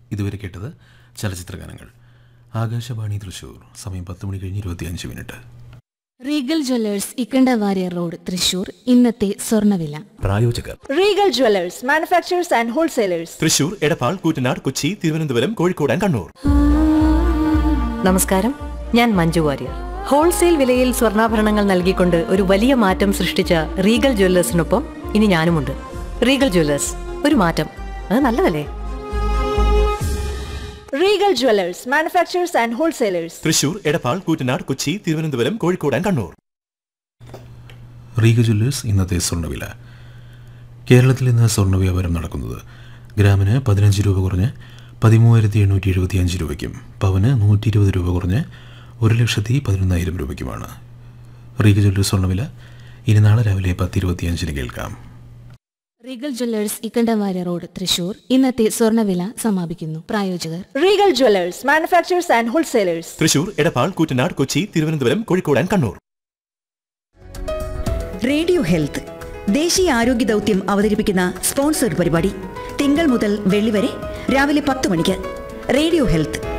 ഇതുവരെ കേട്ടത് ചലച്ചിത്ര ഗാനങ്ങൾ ആകാശവാണി തൃശൂർ സമയം പത്ത് മണി കഴിഞ്ഞ് ഇരുപത്തിയഞ്ച് minute Regal Jewellers Ikkanda Warrier Road Thrissur ഇന്നത്തെ സ്വർണ്ണവില പ്രായോജകർ Regal Jewelers, manufacturers and wholesalers. Thrissur Edappal Koottanad Kochi Thiruvananthapuram Kozhikode and Kannur നമസ്കാരം ഞാൻ മഞ്ജു വാര്യർ ഹോൾസെയിൽ വിലയിൽ സ്വർണ്ണാഭരണങ്ങൾ നൽകിക്കൊണ്ട് ഒരു വലിയ മാറ്റം സൃഷ്ടിച്ച റീഗൽ ജ്വല്ലേഴ്സിനൊപ്പം ഇനി ഞാനുമുണ്ട് റീഗൽ ജ്വല്ലേഴ്സ് ഒരു മാറ്റം അത് നല്ലതല്ലേ Regal Jewelers, manufacturers and wholesalers. Thrissur Edappal Koottanad Kochi Thiruvananthapuram Kozhikode and Kannur Regal Jewellers ഇന്നത്തെ സ്വർണ്ണവില കേരളത്തിൽ ഇന്ന് സ്വർണ്ണ വ്യാപാരം നടക്കുന്നത് ഗ്രാമിന് പതിനഞ്ച് രൂപ കുറഞ്ഞ് പതിമൂവായിരത്തി എണ്ണൂറ്റി എഴുപത്തി അഞ്ച് രൂപയ്ക്കും പവന് നൂറ്റി ഇരുപത് രൂപ കുറഞ്ഞ് ഒരു ലക്ഷത്തി പതിനൊന്നായിരം രൂപയ്ക്കുമാണ് റീഗ ജ്വല്ലേഴ്സ് സ്വർണ്ണവില ഇനി നാളെ രാവിലെ പത്ത് ഇരുപത്തിയഞ്ചിന് കേൾക്കാം Regal Jewellers Ikkanda Warrier Road Thrissur ഇന്നത്തെ സ്വർണ്ണവില സമാപിക്കുന്നു പ്രായോജകർ Regal Jewelers, manufacturers and wholesalers. Thrissur Edappal Koottanad Kochi Thiruvananthapuram Kozhikode and Kannur radio health ദേശീയ ആരോഗ്യ ദൗത്യം അവതരിപ്പിക്കുന്ന സ്പോൺസർഡ് പരിപാടി തിങ്കൾ മുതൽ വെള്ളി വരെ രാവിലെ പത്ത് മണിക്ക് റേഡിയോ ഹെൽത്ത്